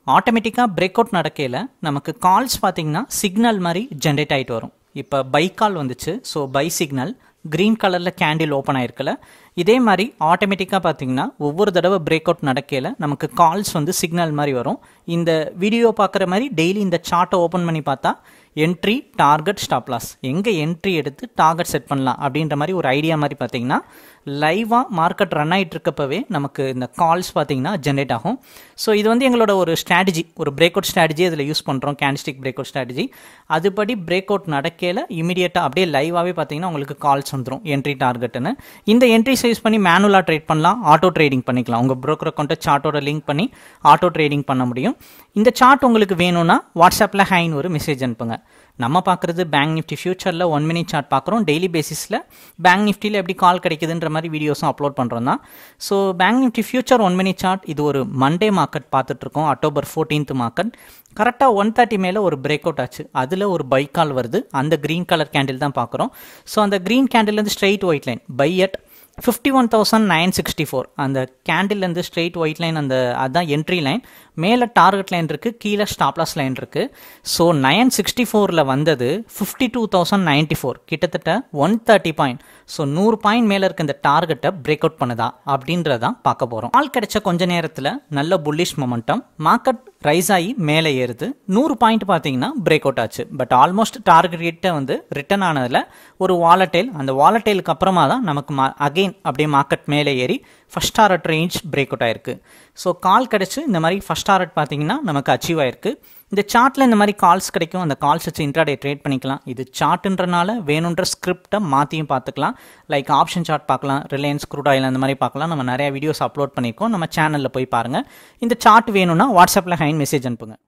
ஆட்டோமேட்டிக்காக break out நடக்கையில் நமக்கு கால்ஸ் பார்த்தீங்கன்னா சிக்னல் மாதிரி ஜென்ரேட் ஆகிட்டு வரும் இப்போ பை கால் வந்துச்சு ஸோ பை சிக்னல் க்ரீன் கலரில் கேண்டில் ஓப்பன் ஆயிருக்குல்ல இதே மாதிரி ஆட்டோமேட்டிக்காக பார்த்தீங்கன்னா ஒவ்வொரு தடவை பிரேக் அவுட் நடக்கையில் நமக்கு கால்ஸ் வந்து சிக்னல் மாதிரி வரும் இந்த வீடியோ பார்க்குற மாதிரி டெய்லி இந்த சார்ட்டை ஓப்பன் பண்ணி பார்த்தா என்ட்ரி டார்கெட் ஸ்டாப் லாஸ் எங்கே என்ட்ரி எடுத்து டார்கெட் செட் பண்ணலாம் அப்படின்ற மாதிரி ஒரு ஐடியா மாதிரி பார்த்தீங்கன்னா லைவாக மார்க்கெட் ரன் ஆகிட்டு இருக்கப்பவே நமக்கு இந்த கால்ஸ் பார்த்தீங்கன்னா ஜென்ரேட் ஆகும் ஸோ இது வந்து எங்களோட ஒரு ஸ்ட்ராட்டஜி ஒரு பிரேக் அவுட் ஸ்ட்ராட்டஜி அதில் யூஸ் பண்ணுறோம் கேண்டிஸ்டிக் பிரேக் அவுட் ஸ்ட்ராட்டஜி அதுபடி பிரேக் அவுட் நடக்கையில் இமீடியட்டாக அப்படியே லைவாகவே பார்த்தீங்கன்னா உங்களுக்கு கால்ஸ் வந்துடும் என்ட்ரி டார்கெட்டுன்னு இந்த என்ட்ரி யூஸ் பண்ணி மேனுவலாக ட்ரேட் பண்ணலாம் ஆட்டோ ட்ரேடிங் பண்ணிக்கலாம் உங்கள் ப்ரோக்கர் அக்கௌண்ட்டை சார்ட்டோட லிங்க் பண்ணி ஆட்டோ ட்ரேடிங் பண்ண முடியும் இந்த சார்ட் உங்களுக்கு வேணும்னா வாட்ஸ்அப்பில் ஹைன்னு ஒரு மெசேஜ் அனுப்புங்க நம்ம பார்க்குறது பேங்க் நிஃப்டி ஃபியூச்சரில் ஒன் மினிட் சார்ட் பார்க்குறோம் டெய்லி பேசிஸில் பேங்க் நிஃப்டியில் எப்படி கால் கிடைக்குதுன்ற மாதிரி வீடியோஸும் அப்லோட் பண்ணுறோம் தான் so bank Nifty future one minute chart இது ஒரு மண்டே மார்க்கெட் பார்த்துட்ருக்கோம் அக்டோபர் ஃபோர்டீன்த் மார்க்கெட் கரெக்டாக ஒன் தேர்ட்டி மேலே ஒரு பிரேக் அவுட் ஆச்சு அதில் ஒரு பை கால் வருது அந்த க்ரீன் கலர் கேண்டில் தான் பார்க்குறோம் ஸோ அந்த க்ரீன் கேண்டில்லேருந்து straight white line buy at fifty one thousand nine sixty four அந்த கேண்டில்லேருந்து ஸ்ட்ரெயிட் ஒயிட் லைன் அந்த அதுதான் என்ட்ரி லைன் மேலே டார்கெட் லைன் இருக்குது கீழே ஸ்டாப்லாஸ் லைன் இருக்குது ஸோ நைன் சிக்ஸ்டி ஃபோரில் வந்தது fifty two thousand ninety four கிட்டத்தட்ட ஒன் தேர்ட்டி பாயிண்ட் ஸோ நூறு பாயிண்ட் மேலே இருக்க இந்த டார்கெட்டை பிரேக் அவுட் பண்ணுதா அப்படின்றதான் பார்க்க போகிறோம் ஆள் கிடைச்ச கொஞ்ச நேரத்தில் நல்ல புல்லிஷ் மொமெண்டம் மார்க்கெட் ரைஸ் ஆகி மேலே ஏறுது நூறு பாயிண்ட் பார்த்தீங்கன்னா பிரேக் அவுட் ஆச்சு பட் ஆல்மோஸ்ட் டார்கெட் கிட்ட வந்து ரிட்டர்ன் ஆனதில் ஒரு வாலட்டைல் அந்த வாலட்டைலுக்கு அப்புறமா தான் நமக்கு மா அகெயின் அப்படியே மார்க்கெட் மேலே ஏறி first target range break out ஆயிருக்கு ஸோ கால் கிடச்சி இந்த மாதிரி ஃபஸ்ட் டாரட் பார்த்தீங்கன்னா நமக்கு அச்சீவ் ஆயிருக்கு இந்த சார்ட்டில் இந்த மாதிரி கால்ஸ் கிடைக்கும் அந்த கால்ஸ் வச்சு இன்ட்ராடே ட்ரேட் பண்ணிக்கலாம் இது சார்ட்டுன்றனால வேணுன்ற ஸ்கிரிப்டை மாற்றியும் பார்த்துக்கலாம் லைக் ஆப்ஷன் சார்ட் பார்க்கலாம் ரிலையன்ஸ் க்ரூட் ஆயில் அந்த மாதிரி பார்க்கலாம் நம்ம நிறைய வீடியோஸ் அப்லோட் பண்ணியிருக்கோம் நம்ம சேனலில் போய் பாருங்கள் இந்த சார்ட் வேணும்னா வாட்ஸ்அப்பில் ஹைன் மெசேஜ் அனுப்புங்க